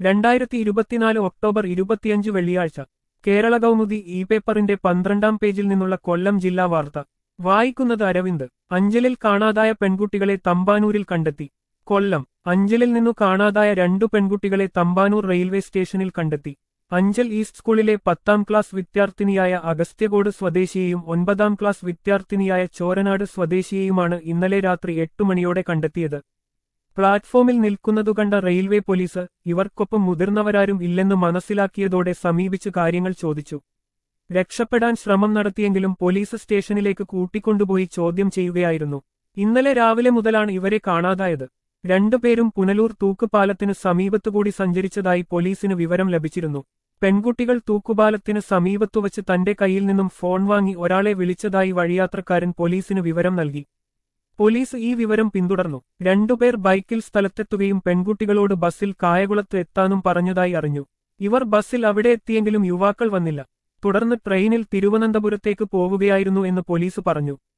രണ്ടായിരത്തി ഇരുപത്തിനാല് ഒക്ടോബർ ഇരുപത്തിയഞ്ച് വെള്ളിയാഴ്ച കേരള കൗമുദി ഇ പേപ്പറിന്റെ പന്ത്രണ്ടാം പേജിൽ നിന്നുള്ള കൊല്ലം ജില്ലാ വാർത്ത വായിക്കുന്നത് അരവിന്ദ് അഞ്ചലിൽ കാണാതായ പെൺകുട്ടികളെ തമ്പാനൂരിൽ കണ്ടെത്തി കൊല്ലം അഞ്ചലിൽ നിന്നു കാണാതായ രണ്ടു പെൺകുട്ടികളെ തമ്പാനൂർ റെയിൽവേ സ്റ്റേഷനിൽ കണ്ടെത്തി അഞ്ചൽ ഈസ്റ്റ് സ്കൂളിലെ പത്താം ക്ലാസ് വിദ്യാർത്ഥിനിയായ അഗസ്ത്യകോട് സ്വദേശിയെയും ഒൻപതാം ക്ലാസ് വിദ്യാർത്ഥിനിയായ ചോരനാട് സ്വദേശിയെയുമാണ് ഇന്നലെ രാത്രി എട്ടു മണിയോടെ കണ്ടെത്തിയത് പ്ലാറ്റ്ഫോമിൽ നിൽക്കുന്നതു കണ്ട റെയിൽവേ പോലീസ് ഇവർക്കൊപ്പം മുതിർന്നവരാരും ഇല്ലെന്ന് മനസ്സിലാക്കിയതോടെ സമീപിച്ച് കാര്യങ്ങൾ ചോദിച്ചു രക്ഷപ്പെടാൻ ശ്രമം നടത്തിയെങ്കിലും പോലീസ് സ്റ്റേഷനിലേക്ക് കൂട്ടിക്കൊണ്ടുപോയി ചോദ്യം ചെയ്യുകയായിരുന്നു ഇന്നലെ രാവിലെ മുതലാണ് ഇവരെ കാണാതായത് രണ്ടുപേരും പുനലൂർ തൂക്കുപാലത്തിന് സമീപത്തുകൂടി സഞ്ചരിച്ചതായി പോലീസിന് വിവരം ലഭിച്ചിരുന്നു പെൺകുട്ടികൾ തൂക്കുപാലത്തിന് സമീപത്തുവച്ച് തന്റെ കയ്യിൽ നിന്നും ഫോൺ വാങ്ങി ഒരാളെ വിളിച്ചതായി വഴിയാത്രക്കാരൻ പോലീസിന് വിവരം നൽകി പോലീസ് ഈ വിവരം പിന്തുടർന്നു രണ്ടുപേർ ബൈക്കിൽ സ്ഥലത്തെത്തുകയും പെൺകുട്ടികളോട് ബസ്സിൽ കായകുളത്ത് എത്താനും പറഞ്ഞതായി അറിഞ്ഞു ഇവർ ബസ്സിൽ അവിടെ എത്തിയെങ്കിലും യുവാക്കൾ വന്നില്ല തുടർന്ന് ട്രെയിനിൽ തിരുവനന്തപുരത്തേക്ക് പോവുകയായിരുന്നു എന്ന് പോലീസ് പറഞ്ഞു